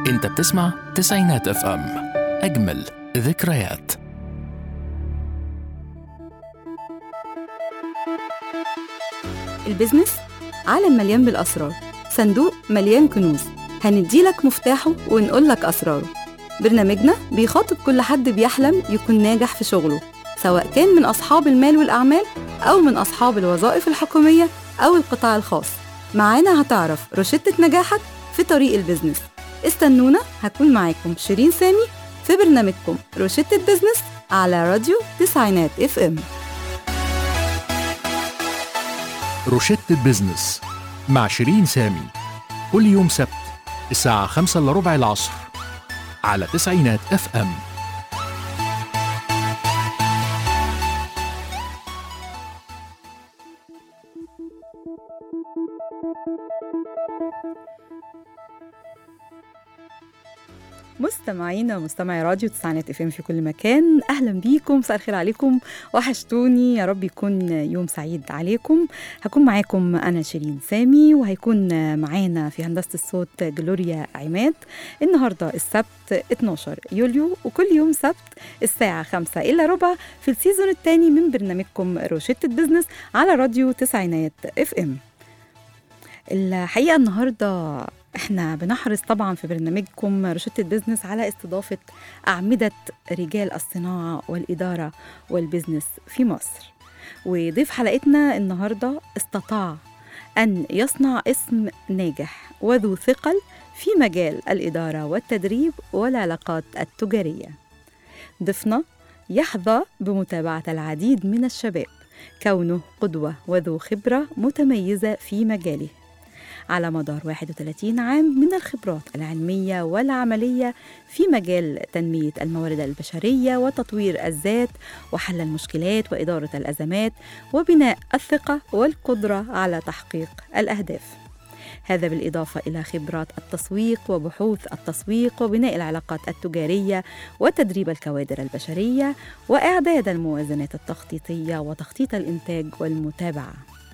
انت بتسمع تسعينات اف ام اجمل ذكريات البيزنس عالم مليان بالأسرار صندوق مليان كنوز هنديلك مفتاحه ونقولك أسراره برنامجنا بيخاطب كل حد بيحلم يكون ناجح في شغله سواء كان من أصحاب المال والأعمال أو من أصحاب الوظائف الحكومية أو القطاع الخاص معانا هتعرف روشتة نجاحك في طريق البيزنس استنونا هكون معاكم شيرين سامي في برنامجكم روشتة بيزنس على راديو تسعينات اف ام روشتة بيزنس مع شيرين سامي كل يوم سبت الساعة خمسة إلا ربع العصر على تسعينات اف ام مستمعينا ومستمعي راديو تسعينات اف ام في كل مكان اهلا بيكم مساء الخير عليكم وحشتوني يا رب يكون يوم سعيد عليكم هكون معاكم انا شيرين سامي وهيكون معانا في هندسه الصوت جلوريا عماد النهارده السبت 12 يوليو وكل يوم سبت الساعه 5 الا ربع في السيزون الثاني من برنامجكم روشته بزنس على راديو تسعينات اف ام الحقيقه النهارده احنا بنحرص طبعا في برنامجكم روشتة بيزنس على استضافة أعمدة رجال الصناعة والإدارة والبزنس في مصر وضيف حلقتنا النهاردة استطاع أن يصنع اسم ناجح وذو ثقل في مجال الإدارة والتدريب والعلاقات التجارية ضيفنا يحظى بمتابعة العديد من الشباب كونه قدوة وذو خبرة متميزة في مجاله على مدار 31 عام من الخبرات العلمية والعملية في مجال تنمية الموارد البشرية وتطوير الذات وحل المشكلات وإدارة الأزمات وبناء الثقة والقدرة على تحقيق الأهداف. هذا بالإضافة إلى خبرات التسويق وبحوث التسويق وبناء العلاقات التجارية وتدريب الكوادر البشرية وإعداد الموازنات التخطيطية وتخطيط الإنتاج والمتابعة.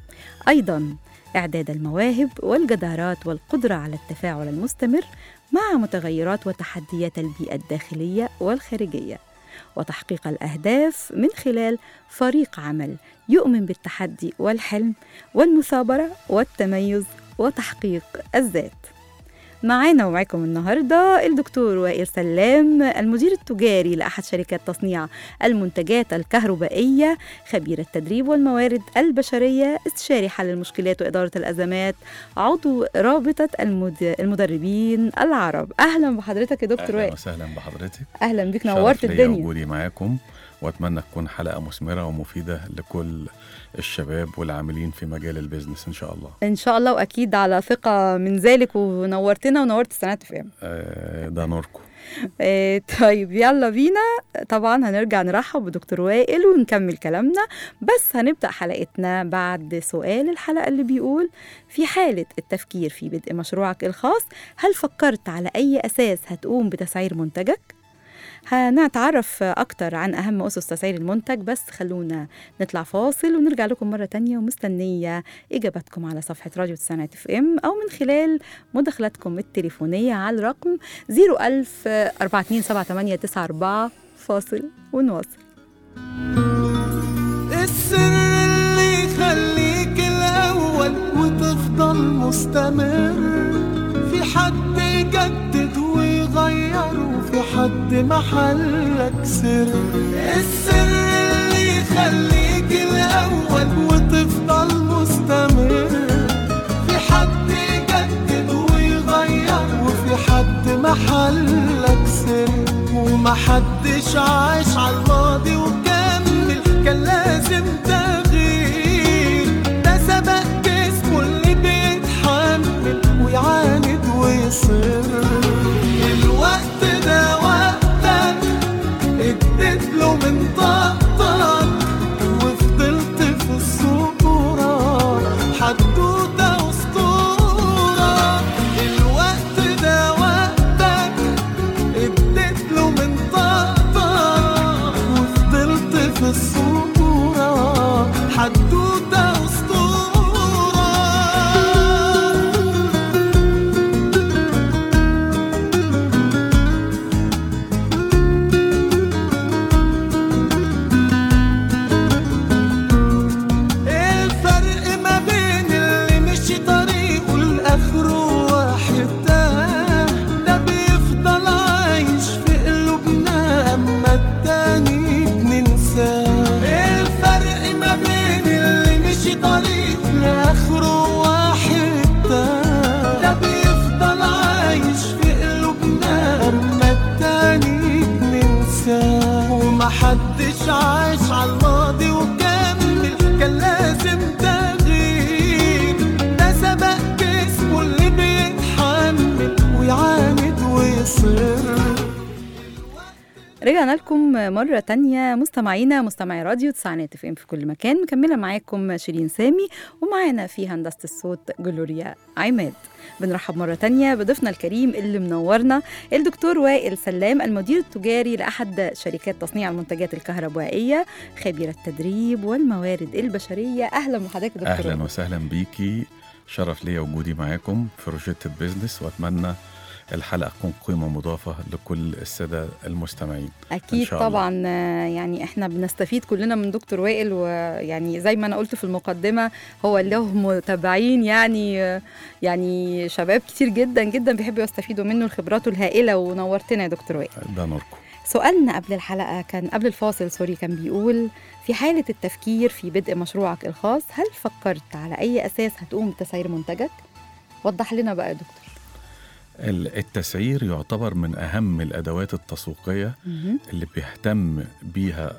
أيضاً إعداد المواهب والجدارات والقدرة على التفاعل المستمر مع متغيرات وتحديات البيئة الداخلية والخارجية وتحقيق الأهداف من خلال فريق عمل يؤمن بالتحدي والحلم والمثابرة والتميز وتحقيق الذات معانا ومعاكم النهارده الدكتور وائل سلام المدير التجاري لاحد شركات تصنيع المنتجات الكهربائيه خبير التدريب والموارد البشريه استشاري حل المشكلات واداره الازمات عضو رابطه المد... المدربين العرب اهلا بحضرتك يا دكتور اهلا وائل وسهلا بحضرتك اهلا بيك شرف نورت ليا الدنيا وجودي معاكم واتمنى تكون حلقه مثمره ومفيده لكل الشباب والعاملين في مجال البيزنس ان شاء الله ان شاء الله واكيد على ثقه من ذلك ونورتنا ونورت السنوات في آه، ده نوركم آه، طيب يلا بينا طبعا هنرجع نرحب بدكتور وائل ونكمل كلامنا بس هنبدأ حلقتنا بعد سؤال الحلقة اللي بيقول في حالة التفكير في بدء مشروعك الخاص هل فكرت على أي أساس هتقوم بتسعير منتجك؟ هنتعرف أكتر عن أهم أسس تسعير المنتج بس خلونا نطلع فاصل ونرجع لكم مرة تانية ومستنية إجاباتكم على صفحة راديو تسعينات اف ام أو من خلال مداخلاتكم التليفونية على الرقم 01000 427 فاصل ونواصل السر اللي يخليك الأول وتفضل مستمر في حد يجدد ويغير وفي حد محلك سر السر اللي يخليك الأول وتفضل مستمر في حد يجدد ويغير وفي حد محلك سر ومحدش عاش على الماضي وكمل كان لازم تغيير ده سبق جسمه اللي بيتحمل ويعاند ويصر الوقت ده وقتك اديت له من طاقتك وفضلت في الصورة حدوتة أسطورة الوقت ده وقتك اديت له من طاقتك وفضلت في الصورة حدوتة أسطورة رجعنا لكم مرة تانية مستمعينا مستمعي راديو تسعينات اف ام في كل مكان مكملة معاكم شيرين سامي ومعانا في هندسة الصوت جلوريا عماد بنرحب مرة تانية بضيفنا الكريم اللي منورنا الدكتور وائل سلام المدير التجاري لأحد شركات تصنيع المنتجات الكهربائية خبير التدريب والموارد البشرية أهلا بحضرتك دكتور اهلا وائل. وسهلا بيكي شرف ليا وجودي معاكم في روجيت بيزنس واتمنى الحلقه تكون قيمه مضافه لكل الساده المستمعين اكيد شاء الله. طبعا آه، يعني احنا بنستفيد كلنا من دكتور وائل ويعني زي ما انا قلت في المقدمه هو له متابعين يعني آه، يعني شباب كتير جدا جدا بيحبوا يستفيدوا منه خبراته الهائله ونورتنا يا دكتور وائل ده نوركم سؤالنا قبل الحلقه كان قبل الفاصل سوري كان بيقول في حاله التفكير في بدء مشروعك الخاص هل فكرت على اي اساس هتقوم بتسعير منتجك وضح لنا بقى يا دكتور ال- التسعير يعتبر من اهم الادوات التسويقيه مهم. اللي بيهتم بيها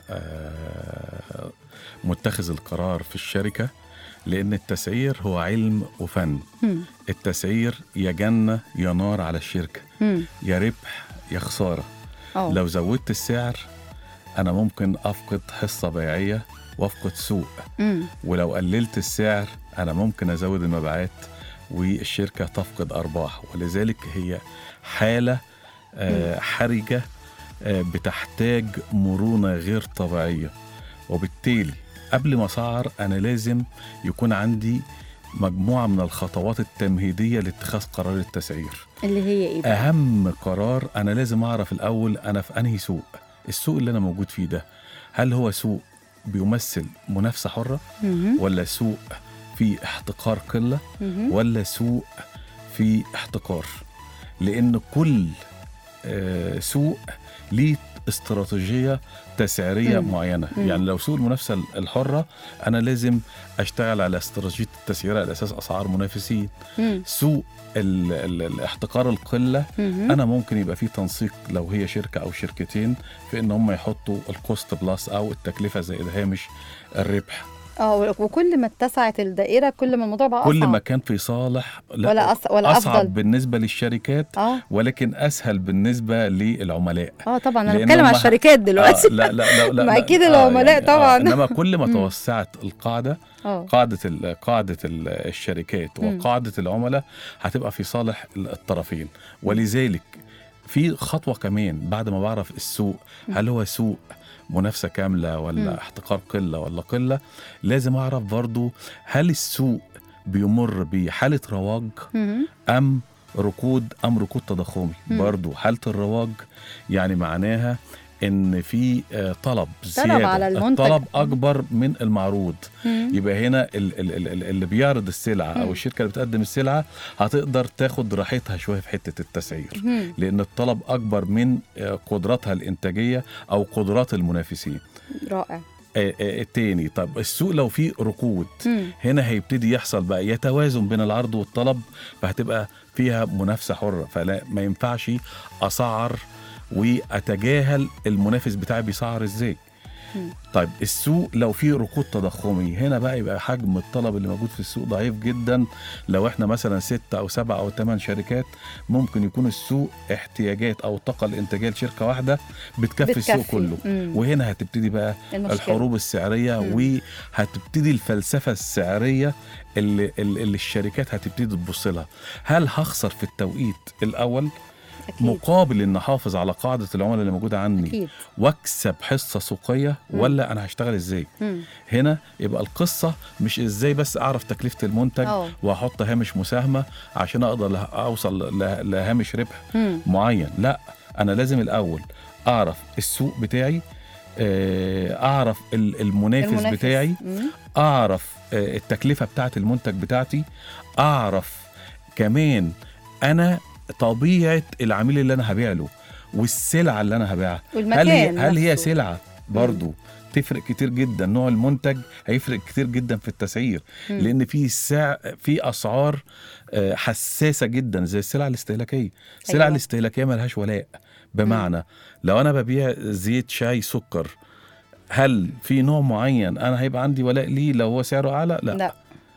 آه، متخذ القرار في الشركه لان التسعير هو علم وفن مم. التسعير يا جنه يا نار على الشركه مم. يا ربح يا خساره اه لو زودت السعر انا ممكن افقد حصه بيعيه وافقد سوق مم. ولو قللت السعر انا ممكن ازود المبيعات والشركه تفقد ارباح ولذلك هي حاله آه، حرجه آه، بتحتاج مرونه غير طبيعيه وبالتالي قبل ما اسعر انا لازم يكون عندي مجموعه من الخطوات التمهيديه لاتخاذ قرار التسعير اللي هي ايه بقى؟ اهم قرار انا لازم اعرف الاول انا في انهي سوق السوق اللي انا موجود فيه ده هل هو سوق بيمثل منافسه حره مهم. ولا سوق في احتقار قله مهم. ولا سوق في احتكار لان كل آه، سوق ليه استراتيجيه تسعيريه مم. معينه مم. يعني لو سوق المنافسه الحره انا لازم اشتغل على استراتيجيه التسعير على اساس اسعار منافسين مم. سوق ال ال الاحتكار القله مهم. انا ممكن يبقى في تنسيق لو هي شركه او شركتين في ان هم يحطوا الكوست بلس او التكلفه زائد هامش الربح اه وكل ما اتسعت الدائره كل ما الموضوع بقى كل أصعب. ما كان في صالح لا ولا أص... ولا اصعب افضل بالنسبه للشركات اه ولكن اسهل بالنسبه للعملاء اه طبعا انا لأن بتكلم على هم- الشركات دلوقتي آه لا لا لا, لا ما لا أكيد العملاء طبعاً. انما كل ما مم. توسعت القاعده اه قاعده ال- قاعده ال- الشركات مم. وقاعده العملاء هتبقى في صالح الطرفين ولذلك في خطوه كمان بعد ما بعرف السوق هل هو سوق منافسه كامله مم. ولا احتقار قله ولا قله لازم اعرف برضو هل السوق بيمر بحاله رواج مهم. ام ركود ام ركود تضخمي مم. برضو حاله الرواج يعني معناها ان في آه، طلب زياده على المنتج. الطلب اكبر من المعروض مم. يبقى هنا ال- ال- ال- ال- اللي بيعرض السلعه مم. او الشركه اللي بتقدم السلعه هتقدر تاخد راحتها شويه في حته التسعير مم. لان الطلب اكبر من آه، قدراتها الانتاجيه او قدرات المنافسين رائع آه، آه، التاني طب السوق لو فيه ركود مم. هنا هيبتدي يحصل بقى يتوازن بين العرض والطلب فهتبقى فيها منافسه حره فلا ما ينفعش اسعر واتجاهل المنافس بتاعي بيسعر ازاي مم. طيب السوق لو فيه ركود تضخمي هنا بقى يبقى حجم الطلب اللي موجود في السوق ضعيف جدا لو احنا مثلا ستة او سبعة او ثمان شركات ممكن يكون السوق احتياجات او الطاقة الانتاجية لشركة واحدة بتكفي, السوق بتكفي. كله مم. وهنا هتبتدي بقى المشكلة. الحروب السعريه مم. وهتبتدي الفلسفه السعريه اللي, اللي اللي الشركات هتبتدي تبص لها هل هخسر في التوقيت الاول اكيد مقابل ان احافظ على قاعده العملاء اللي موجوده عندي اكيد واكسب حصه سوقيه مم. ولا انا هشتغل ازاي مم. هنا يبقى القصه مش ازاي بس اعرف تكلفه المنتج اه واحط هامش مساهمه عشان اقدر له- اوصل له- لهامش ربح مم. معين لا انا لازم الاول اعرف السوق بتاعي آه، اعرف ال- المنافس, المنافس. بتاعي مم. اعرف آه، التكلفه بتاعه المنتج بتاعتي اعرف كمان انا طبيعه العميل اللي انا هبيع له والسلعه اللي انا هبيعها والمكان هل هي هل هي نفسه. سلعه برضو تفرق كتير جدا نوع المنتج هيفرق كتير جدا في التسعير مم. لان في سع... في اسعار آه، حساسه جدا زي السلع الاستهلاكيه السلع أيوة. الاستهلاكيه ملهاش ولاء بمعنى لو انا ببيع زيت شاي سكر هل في نوع معين انا هيبقى عندي ولاء ليه لو هو سعره اعلى لا, لا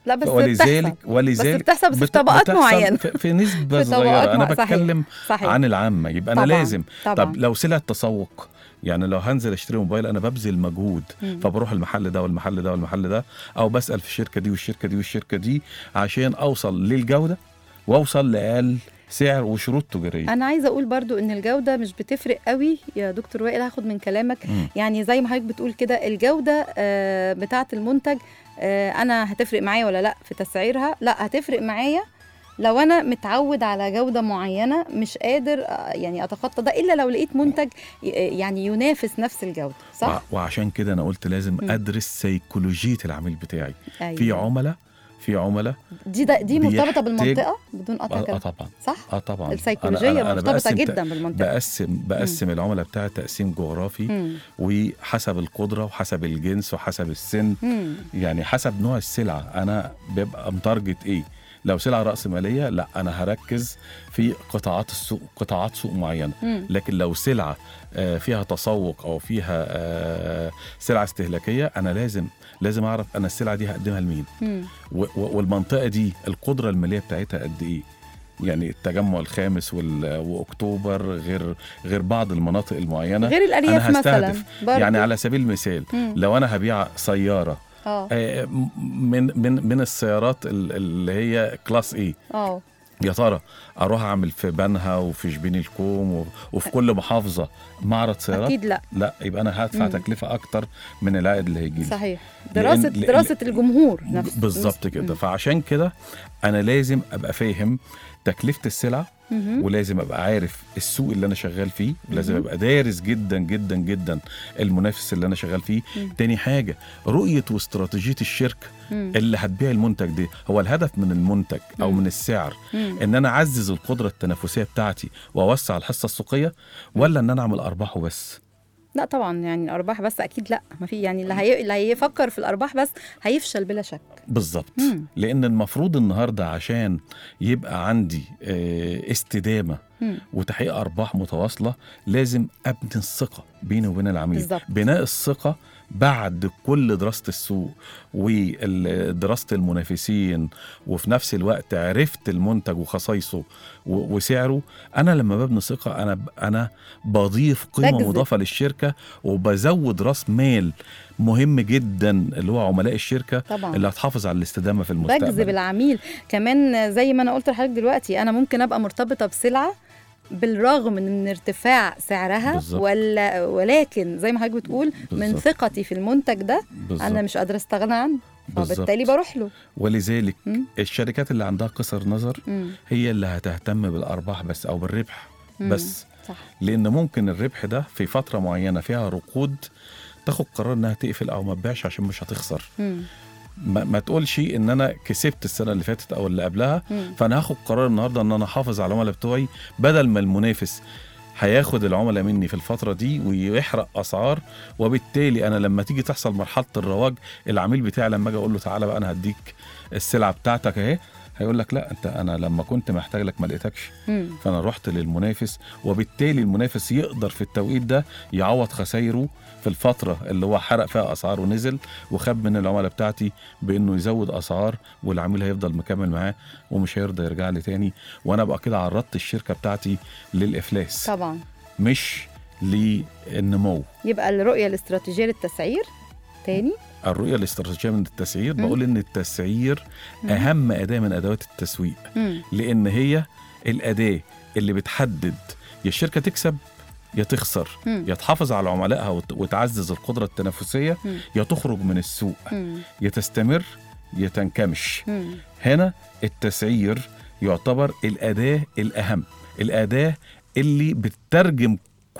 لا بس ولذلك بتحصل. ولذلك بس بتحصل بس في بت- طبقات بتحصل معينة. في, في نسبه في طبقات صغيره انا مع- صحيح. بتكلم صحيح عن العامه يبقى انا طبعاً. لازم طبعاً. طب لو سلع التسوق يعني لو هنزل اشتري موبايل انا ببذل مجهود مم. فبروح المحل ده والمحل ده والمحل ده او بسال في الشركه دي والشركه دي والشركه دي عشان اوصل للجوده واوصل لاقل سعر وشروط تجاريه انا عايزه اقول برضو ان الجوده مش بتفرق قوي يا دكتور وائل هاخد من كلامك مم. يعني زي ما حضرتك بتقول كده الجوده آه، بتاعه المنتج آه، انا هتفرق معايا ولا لا في تسعيرها لا هتفرق معايا لو انا متعود على جوده معينه مش قادر آه، يعني اتخطى ده الا لو لقيت منتج ي- يعني ينافس نفس الجوده صح وع- وعشان كده انا قلت لازم مم. ادرس سيكولوجيه العميل بتاعي أيوة. في عملاء في عملاء دي ده دي مرتبطه بيحتاج- بالمنطقه بدون قطع اه, آه كلام طبعا صح اه طبعا السيكولوجيه أنا- أنا- أنا مرتبطه بقسم جدا بالمنطقه بقسم بقسم العملاء بتاعي تقسيم جغرافي مم. وحسب القدره وحسب الجنس وحسب السن مم. يعني حسب نوع السلعه انا بيبقى متارجت ايه لو سلعه راس ماليه لا انا هركز في قطاعات السوق قطاعات سوق معينه مم. لكن لو سلعه آه، فيها تسوق او فيها آه، سلعه استهلاكيه انا لازم لازم اعرف انا السلعه دي هقدمها لمين مم. و- و- والمنطقه دي القدره الماليه بتاعتها قد ايه يعني التجمع الخامس وال- واكتوبر غير غير بعض المناطق المعينه غير الارياف أنا مثلا هستهدف. برضو. يعني على سبيل المثال مم. لو انا هبيع سياره اه آه، من من من السيارات ال- اللي هي كلاس ايه اه يا ترى اروح اعمل في بنها وفي شبين الكوم و- وفي كل محافظه معرض سيارات اكيد لا لا يبقى انا هدفع مم. تكلفه اكتر من العائد اللي هيجي لي صحيح دراسه لأن- لأن- دراسه الجمهور نفسه بالظبط كده مم. فعشان كده انا لازم ابقى فاهم تكلفه السلعه مهم. ولازم ابقى عارف السوق اللي انا شغال فيه ولازم مهم. ابقى دارس جدا جدا جدا المنافس اللي انا شغال فيه مم. تاني حاجه رؤيه واستراتيجيه الشركه مم. اللي هتبيع المنتج ده هو الهدف من المنتج او مم. من السعر مم. ان انا اعزز القدره التنافسيه بتاعتي واوسع الحصه السوقيه ولا ان انا اعمل ارباح وبس لا طبعا يعني الارباح بس اكيد لا ما في يعني اللي, هي... اللي هيفكر في الارباح بس هيفشل بلا شك بالظبط مم. لان المفروض النهارده عشان يبقى عندي آه، استدامه مم. وتحقيق ارباح متواصله لازم ابني الثقه بيني وبين العميل بالظبط. بناء الثقه بعد كل دراسه السوق ودراسه المنافسين وفي نفس الوقت عرفت المنتج وخصائصه و- وسعره انا لما ببني ثقه انا ب- انا بضيف قيمه بجذب. مضافه للشركه وبزود راس مال مهم جدا اللي هو عملاء الشركه طبعا اللي هتحافظ على الاستدامه في المستقبل بجذب العميل كمان زي ما انا قلت لحضرتك دلوقتي انا ممكن ابقى مرتبطه بسلعه بالرغم من ارتفاع سعرها بالظبط. ولا ولكن زي ما حضرتك بتقول من بالظبط. ثقتي في المنتج ده بالظبط. انا مش قادره استغنى عنه بالظبط. فبالتالي بروح له ولذلك مم. الشركات اللي عندها قصر نظر مم. هي اللي هتهتم بالارباح بس او بالربح مم. بس صح لان ممكن الربح ده في فتره معينه فيها ركود تاخد قرار انها تقفل او ما تبيعش عشان مش هتخسر مم. ما, ما تقولش ان انا كسبت السنه اللي فاتت او اللي قبلها مم. فانا هاخد قرار النهارده ان انا احافظ على العملاء بتوعي بدل ما المنافس هياخد العملاء مني في الفترة دي ويحرق أسعار وبالتالي أنا لما تيجي تحصل مرحلة الرواج العميل بتاعي لما أجي أقول له تعالى بقى أنا هديك السلعة بتاعتك أهي هيقول لك لا انت انا لما كنت محتاج لك ما لقيتكش مم. فانا رحت للمنافس وبالتالي المنافس يقدر في التوقيت ده يعوض خسايره في الفتره اللي هو حرق فيها اسعار ونزل وخاب من العملاء بتاعتي بانه يزود اسعار والعميل هيفضل مكمل معاه ومش هيرضى يرجع لي تاني وانا ابقى كده عرضت الشركه بتاعتي للافلاس طبعا مش للنمو يبقى الرؤيه الاستراتيجيه للتسعير تاني الرؤيه الاستراتيجيه من التسعير مم. بقول ان التسعير مم. اهم اداه من ادوات التسويق مم. لان هي الاداه اللي بتحدد يا الشركه تكسب يا تخسر مم. يا تحافظ على عملائها وت- وتعزز القدره التنافسيه مم. يا تخرج من السوق مم. يا تستمر يا تنكمش مم. هنا التسعير يعتبر الاداه الاهم الاداه اللي بتترجم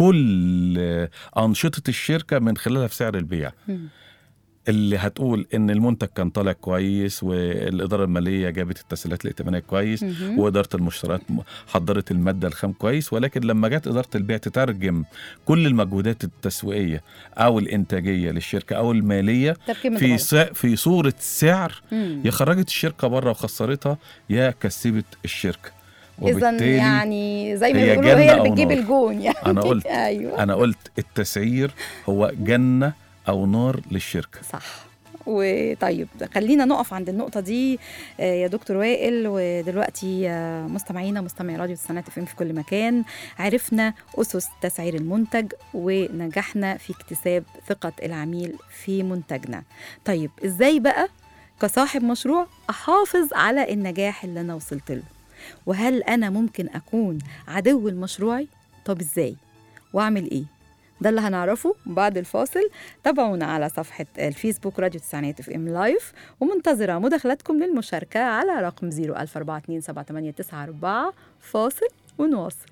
كل انشطه الشركه من خلالها في سعر البيع مم. اللي هتقول ان المنتج كان طالع كويس والاداره الماليه جابت التسهيلات الائتمانيه كويس مهم. واداره المشتريات م- حضرت الماده الخام كويس ولكن لما جت اداره البيع تترجم كل المجهودات التسويقيه او الانتاجيه للشركه او الماليه تركيبة في غلط. س... في صوره سعر مم. يا خرجت الشركه بره وخسرتها يا كسبت الشركه اذا يعني زي ما هي بيقولوا هي جنة اللي أو بتجيب نار. الجون يعني أنا قلت- ايوه انا قلت التسعير هو جنه او نار للشركه صح وطيب خلينا نقف عند النقطة دي آه، يا دكتور وائل ودلوقتي آه، مستمعينا مستمعي راديو السنات اف في كل مكان عرفنا أسس تسعير المنتج ونجحنا في اكتساب ثقة العميل في منتجنا طيب ازاي بقى كصاحب مشروع أحافظ على النجاح اللي أنا وصلت له وهل أنا ممكن أكون عدو لمشروعي طب ازاي واعمل ايه ده اللي هنعرفه بعد الفاصل تابعونا على صفحة الفيسبوك راديو تسعينات اف ام لايف ومنتظرة مداخلاتكم للمشاركة على رقم 014278994 فاصل ونواصل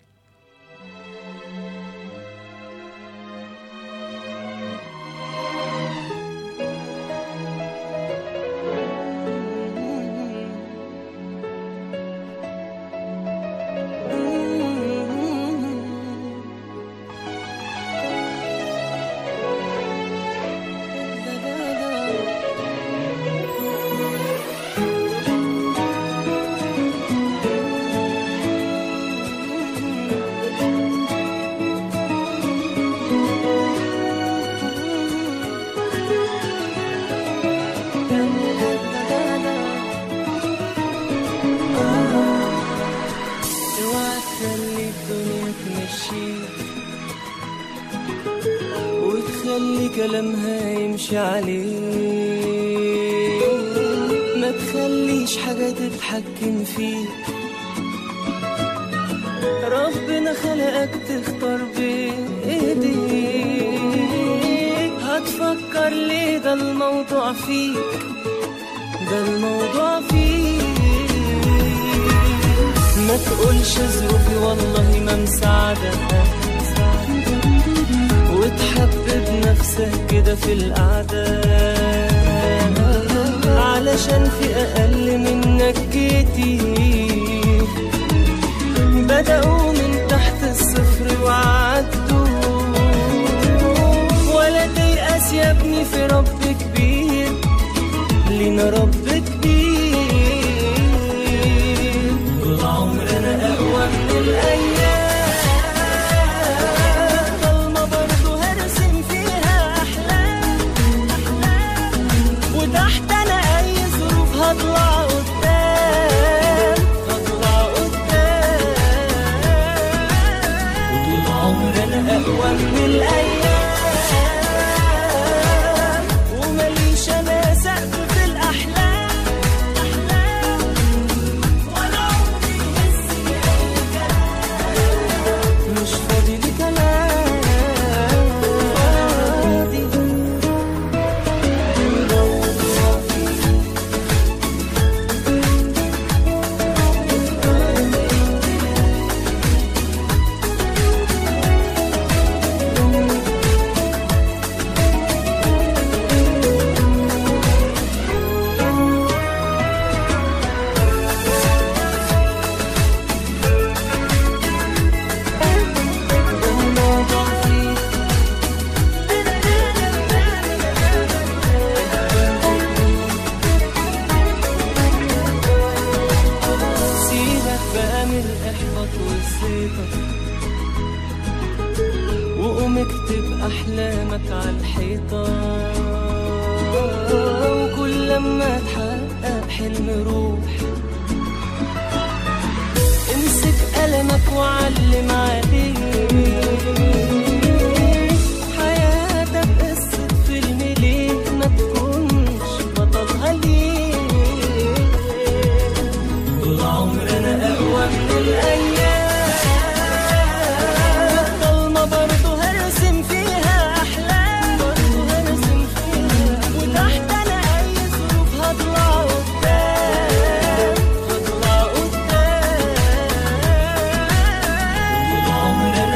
اوعى تخلي الدنيا تمشيك وتخلي كلامها يمشي عليك ما تخليش حاجة تتحكم فيك ربنا خلقك تختار بإيديك هتفكر ليه ده الموضوع فيك ده الموضوع فيك ما تقولش ظروفي والله ما مساعدة وتحبب نفسك كده في القعدة علشان في أقل منك كتير بدأوا من تحت الصفر وعدوا ولا تيأس يا ابني في رب كبير لينا رب كبير طول عمرنا أقوى من الأيام ضلمة برضه هرسم فيها أحلام وتحت أنا أي ظروف هطلع قدام هطلع قدام وطول عمرنا أقوى من الأيام ومليش أنا سقف في الأحلام أحلام ولا عمري يهز أي كلام مش فاضي لكلام فاضي الموضوع فيه سيبك بقى من الإحباط والزيطة وقوم اكتب أحلامك على الحيطة وكل لما تحقق حلم روح امسك قلمك وعلم عليه حياتك قصة فيلم ليه ما تكونش بطلها ليه طول عمرنا أقوى من الأيام ضلمة برضه هرسم فيها أحلام برضه هرسم فيها وتحت أنا أي ظروف هطلع قدام هطلع قدام طول عمرنا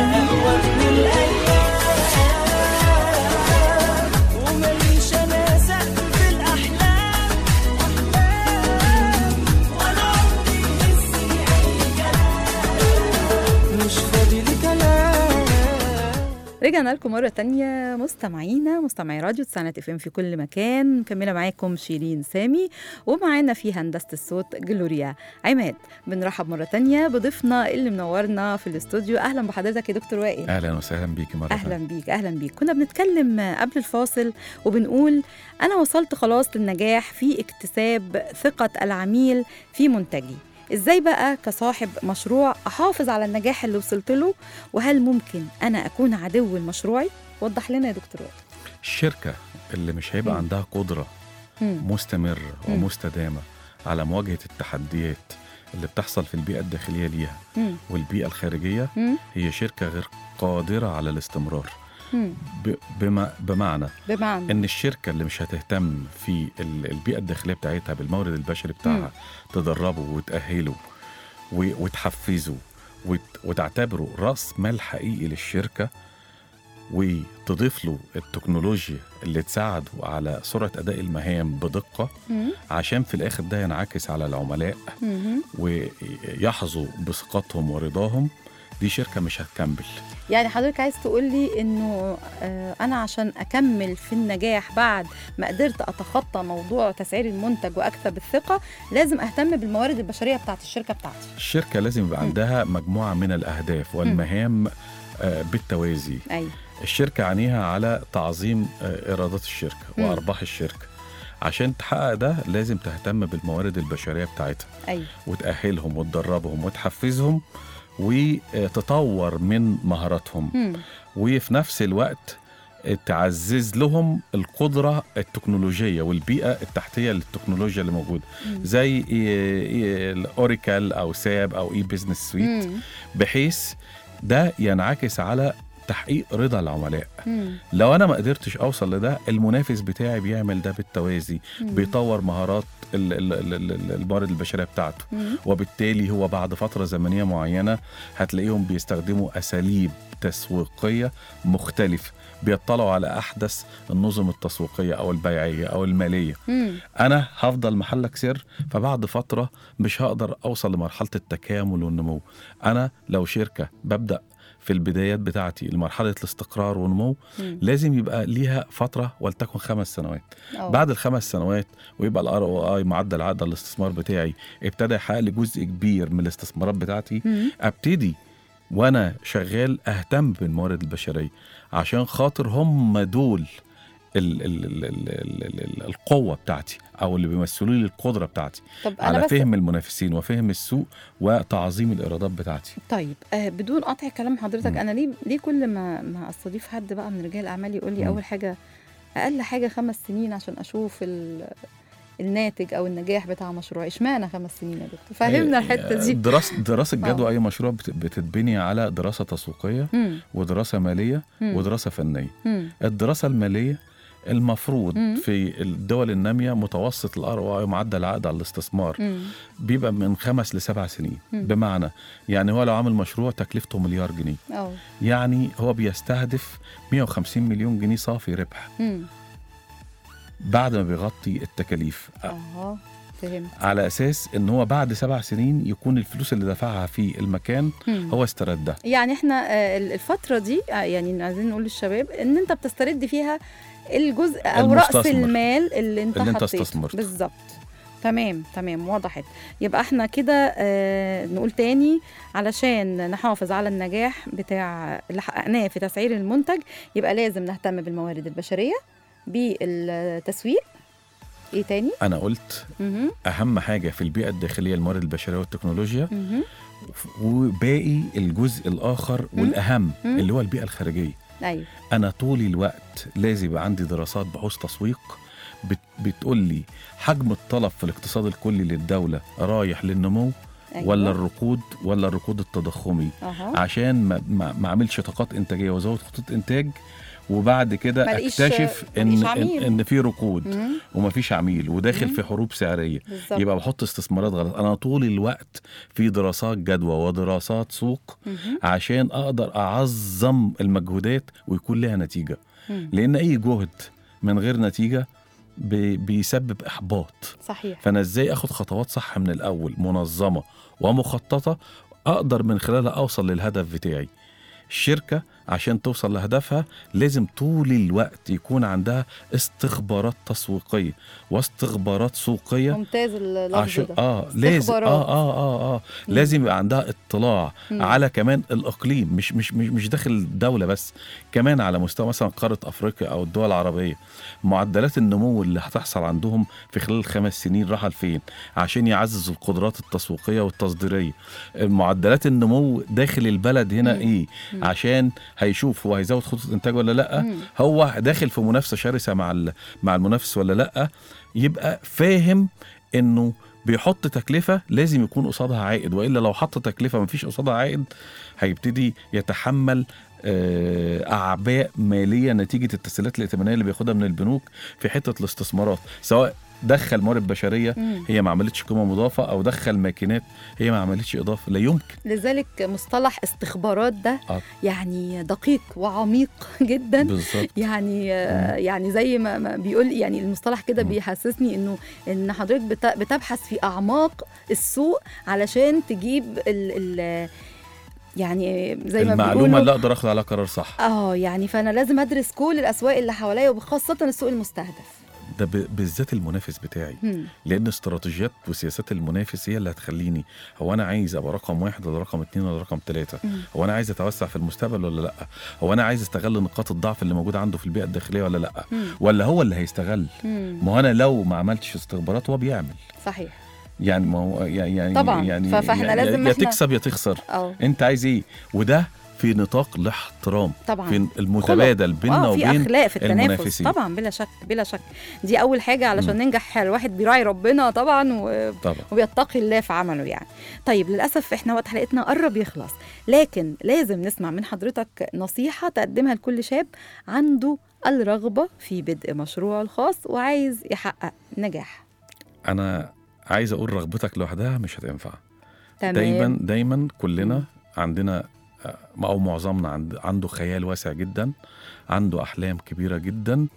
رجعنا لكم مرة تانية مستمعينا مستمعي راديو تسعينات اف ام في كل مكان مكملة معاكم شيرين سامي ومعانا في هندسة الصوت جلوريا عماد بنرحب مرة تانية بضيفنا اللي منورنا في الاستوديو أهلا بحضرتك يا دكتور وائل اهلا وسهلا بيكي مره اهلا بيك اهلا بيك كنا بنتكلم قبل الفاصل وبنقول انا وصلت خلاص للنجاح في اكتساب ثقه العميل في منتجي ازاي بقى كصاحب مشروع احافظ على النجاح اللي وصلت له وهل ممكن انا اكون عدو لمشروعي وضح لنا يا دكتور وائل. الشركه اللي مش هيبقى مم. عندها قدره مم. مستمره مم. ومستدامه على مواجهه التحديات اللي بتحصل في البيئه الداخليه ليها مم. والبيئه الخارجيه مم. هي شركه غير قادره على الاستمرار مم. ب- بما بمعنى بمعنى ان الشركه اللي مش هتهتم في ال- البيئه الداخليه بتاعتها بالمورد البشري بتاعها تدربه وتاهله و- وتحفزه وت- وتعتبره راس مال حقيقي للشركه وتضيف له التكنولوجيا اللي تساعده على سرعه اداء المهام بدقه مم. عشان في الاخر ده ينعكس على العملاء مم. ويحظوا بثقتهم ورضاهم دي شركه مش هتكمل يعني حضرتك عايز تقول لي انه آه، انا عشان اكمل في النجاح بعد ما قدرت اتخطى موضوع تسعير المنتج واكسب الثقه لازم اهتم بالموارد البشريه بتاعت الشركه بتاعتي الشركه لازم يبقى مم. عندها مجموعه من الاهداف والمهام آه، بالتوازي ايوه الشركة عينيها على تعظيم آه، إيرادات الشركة مم. وأرباح الشركة عشان تحقق ده لازم تهتم بالموارد البشرية بتاعتها ايوه وتأهلهم وتدربهم وتحفزهم وتطور من مهاراتهم مم. وفي نفس الوقت تعزز لهم القدرة التكنولوجية والبيئة التحتية للتكنولوجيا اللي موجودة مم. زي الأوريكل أو ساب أو إي بزنس سويت مم. بحيث ده ينعكس على تحقيق رضا العملاء مم. لو انا ما قدرتش اوصل لده المنافس بتاعي بيعمل ده بالتوازي مم. بيطور مهارات ال- ال- ال- ال- الموارد البشريه بتاعته مم. وبالتالي هو بعد فتره زمنيه معينه هتلاقيهم بيستخدموا اساليب تسويقيه مختلفه بيطلعوا على احدث النظم التسويقيه او البيعيه او الماليه مم. انا هفضل محلك سر فبعد فتره مش هقدر اوصل لمرحله التكامل والنمو انا لو شركه ببدا في البدايات بتاعتي لمرحله الاستقرار والنمو مم. لازم يبقى ليها فتره ولتكن خمس سنوات أه. بعد الخمس سنوات ويبقى الار او اي معدل عائد على الاستثمار بتاعي ابتدى يحقق لي جزء كبير من الاستثمارات بتاعتي مم. ابتدي وانا شغال اهتم بالموارد البشريه عشان خاطر هم دول ال ال ال ال ال ال ال القوه بتاعتي او اللي بيمثلوا لي القدره بتاعتي طب انا على بس فهم المنافسين وفهم السوق وتعظيم الايرادات بتاعتي طيب آه بدون قطع كلام حضرتك مم. انا ليه ليه كل ما ما استضيف حد بقى من رجال الاعمال يقول لي مم. اول حاجه اقل حاجه خمس سنين عشان اشوف ال الناتج او النجاح بتاع مشروع اشمعنى خمس سنين يا دكتور فهمنا الحته دي دراسه دراسه آه. جدوى اي مشروع بت- بتتبني على دراسه تسويقيه مم. ودراسه ماليه مم. ودراسه فنيه مم. الدراسه الماليه المفروض مم. في الدول الناميه متوسط الار او اي معدل العائد على الاستثمار مم. بيبقى من خمس لسبع سنين مم. بمعنى يعني هو لو عامل مشروع تكلفته مليار جنيه اه يعني هو بيستهدف 150 مليون جنيه صافي ربح مم. بعد ما بيغطي التكاليف اه فهمت على اساس ان هو بعد سبع سنين يكون الفلوس اللي دفعها في المكان مم. هو استردها يعني احنا آه، الفترة دي آه، يعني عايزين نقول للشباب ان انت بتسترد فيها الجزء او راس المستثمر. المال اللي انت اللي انت حطيته استثمرته. بالظبط تمام تمام وضحت يبقى احنا كده آه نقول تاني علشان نحافظ على النجاح بتاع اللي حققناه في تسعير المنتج يبقى لازم نهتم بالموارد البشرية بالتسويق ايه تاني؟ انا قلت مهم. اهم حاجه في البيئه الداخليه الموارد البشريه والتكنولوجيا مهم. وباقي الجزء الآخر والأهم مم. اللي هو البيئة الخارجية ايوه أنا طول الوقت لازم يبقى عندي دراسات بحوث تسويق بت بتقول لي حجم الطلب في الاقتصاد الكلي للدولة رايح للنمو أيوة. ولا الركود ولا الركود التضخمي اها عشان ما, ما, ما اعملش طاقات انتاجيه وازود خطوط انتاج وبعد كده ما لقيش- اكتشف ما ان لقيش ان, عميل. إن في ركود مم. ومفيش عميل وداخل مم. في حروب سعريه بالظبط يبقى بحط استثمارات غلط انا طول الوقت في دراسات جدوى ودراسات سوق مهم. عشان اقدر اعظم المجهودات ويكون لها نتيجه مم. لان اي جهد من غير نتيجه بي- بيسبب احباط صحيح فانا ازاي اخد خطوات صح من الاول منظمه ومخططه اقدر من خلالها اوصل للهدف بتاعي الشركه عشان توصل لهدفها لازم طول الوقت يكون عندها استخبارات تسويقيه واستخبارات سوقيه ممتاز اللفظ عشان ده اه لازم استخبارات. اه اه اه اه لازم يبقى عندها اطلاع مم. على كمان الاقليم مش مش مش مش داخل الدوله بس كمان على مستوى مثلا قاره افريقيا او الدول العربيه معدلات النمو اللي هتحصل عندهم في خلال الخمس سنين راح لفين عشان يعززوا القدرات التسويقيه والتصديريه معدلات النمو داخل البلد هنا مم. ايه مم. عشان هيشوف هو هيزود خطوط الانتاج ولا لا مم. هو داخل في منافسه شرسه مع ال- مع المنافس ولا لا يبقى فاهم انه بيحط تكلفه لازم يكون قصادها عائد والا لو حط تكلفه مفيش قصادها عائد هيبتدي يتحمل آه، اعباء ماليه نتيجه التسهيلات الائتمانيه اللي بياخدها من البنوك في حته الاستثمارات سواء دخل موارد بشريه مم. هي ما عملتش قيمه مضافه او دخل ماكينات هي ما عملتش اضافه لا يمكن لذلك مصطلح استخبارات ده آه. يعني دقيق وعميق جدا بالظبط يعني آه، يعني زي ما ما بيقول يعني المصطلح كده مم. بيحسسني انه ان حضرتك بت- بتبحث في اعماق السوق علشان تجيب ال ال يعني زي ما المعلومه بيقولوا اللي اقدر اخد عليها قرار صح اه يعني فانا لازم ادرس كل الاسواق اللي حواليا وخاصه السوق المستهدف ده ب- بالذات المنافس بتاعي مم. لان استراتيجيات وسياسات المنافس هي اللي هتخليني هو انا عايز ابقى رقم واحد ولا رقم اتنين ولا رقم ثلاثه مم. هو انا عايز اتوسع في المستقبل ولا لا هو انا عايز استغل نقاط الضعف اللي موجوده عنده في البيئه الداخليه ولا لا مم. ولا هو اللي هيستغل مم. ما هو انا لو ما عملتش استخبارات هو بيعمل صحيح يعني ما هو يعني طبعاً. يعني ف- فإحنا يعني لازم يا إحنا- تكسب يا تخسر اه انت عايز ايه وده في نطاق الاحترام طبعا في المتبادل بيننا اه في وبين اخلاق في التنافس المنافسين. طبعا بلا شك بلا شك دي اول حاجه علشان مم. ننجح الواحد بيراعي ربنا طبعا و... طبعا وبيتقي الله في عمله يعني طيب للاسف احنا وقت حلقتنا قرب يخلص لكن لازم نسمع من حضرتك نصيحه تقدمها لكل شاب عنده الرغبه في بدء مشروعه الخاص وعايز يحقق نجاح انا عايز اقول رغبتك لوحدها مش هتنفع تمام دايما دايما كلنا مم. عندنا آه، او معظمنا عند عنده خيال واسع جدا عنده احلام كبيره جدا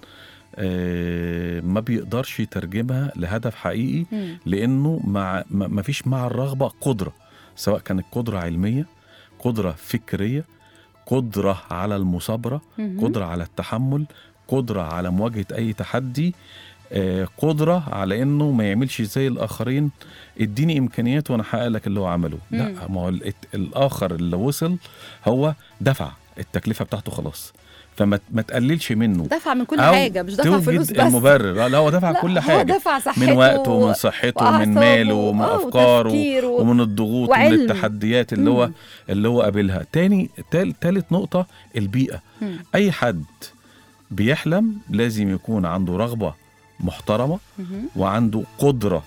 آه، ما بيقدرش يترجمها لهدف حقيقي مم. لانه مع ما ما فيش مع الرغبه قدره سواء كانت قدره علميه قدره فكريه قدره على المثابره مهم. قدره على التحمل قدره على مواجهه اي تحدي آه، قدره على انه ما يعملش زي الاخرين اديني امكانيات وانا احقق لك اللي هو عمله لا مم. ما هو ال- الاخر اللي وصل هو دفع التكلفه بتاعته خلاص فما ما تقللش منه دفع من كل أو حاجه مش دفع توجد فلوس بس المبرر آه، لا هو دفع لا، كل هو حاجه دفع صحته من وقته ومن صحته ومن وأعصابه، ماله ومن آه، افكاره وتفكيره. ومن الضغوط ومن وعلم. التحديات اللي هو مم. اللي هو قابلها تاني تال تالت نقطه البيئه مم. اي حد بيحلم لازم يكون عنده رغبه محترمه مهم. وعنده قدره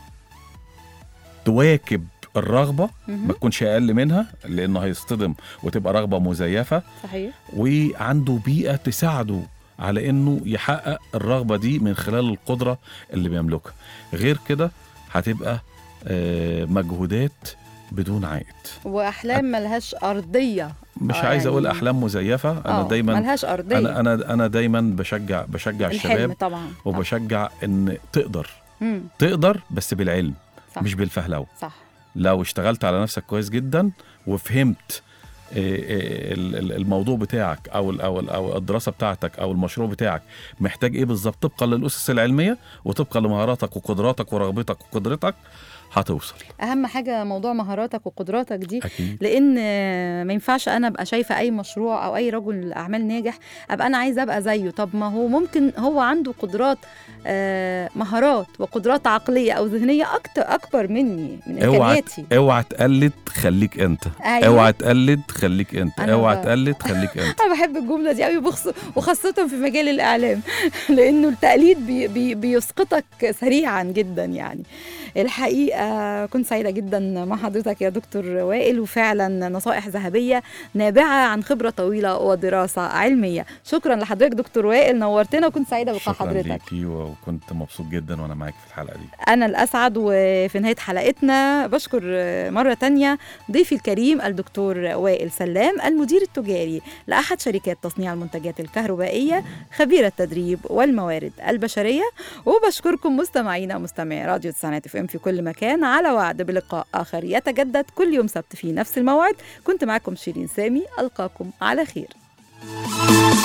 تواكب الرغبه مهم. ما تكونش اقل منها لانه هيصطدم وتبقى رغبه مزيفه صحيح وعنده بيئه تساعده على انه يحقق الرغبه دي من خلال القدره اللي بيملكها غير كده هتبقى آه، مجهودات بدون عائد واحلام ملهاش ارضيه مش آه، عايز اقول يعني- احلام مزيفه انا آه، دايما ملهاش ارضيه انا انا انا دايما بشجع بشجع الحلم الشباب طبعا وبشجع ان تقدر مم. تقدر بس بالعلم صح. مش بالفهلوه صح لو اشتغلت على نفسك كويس جدا وفهمت آه، آه، ال- ال- الموضوع بتاعك او ال- او ال- او الدراسه بتاعتك او المشروع بتاعك محتاج ايه بالظبط طبقا للاسس العلميه وطبقا لمهاراتك وقدراتك ورغبتك وقدرتك هتوصل اهم حاجه موضوع مهاراتك وقدراتك دي اكيد لان آه، ما ينفعش انا ابقى شايفه اي مشروع او اي رجل اعمال ناجح ابقى انا عايزه ابقى زيه طب ما هو ممكن هو عنده قدرات آه، مهارات وقدرات عقليه او ذهنيه اكتر اكبر مني من اوعى امكانياتي اوعى تقلد خليك انت أيوة. اوعى تقلد خليك انت أنا اوعى ب- تقلد خليك انت انا بحب الجمله دي قوي بخص... وخاصه في مجال الاعلام لانه التقليد بي... بي... بيسقطك سريعا جدا يعني الحقيقه كنت سعيده جدا مع حضرتك يا دكتور وائل وفعلا نصائح ذهبيه نابعه عن خبره طويله ودراسه علميه شكرا لحضرتك دكتور وائل نورتنا وكنت سعيده بلقاء شكرا حضرتك ليكي وكنت مبسوط جدا وانا معاك في الحلقه دي أنا الأسعد وفي نهاية حلقتنا بشكر مرة تانية ضيفي الكريم الدكتور وائل سلام المدير التجاري لأحد شركات تصنيع المنتجات الكهربائية خبير التدريب والموارد البشرية وبشكركم مستمعينا ومستمعي راديو تسعينات اف ام في كل مكان على وعد بلقاء آخر يتجدد كل يوم سبت في نفس الموعد كنت معكم شيرين سامي ألقاكم على خير بينا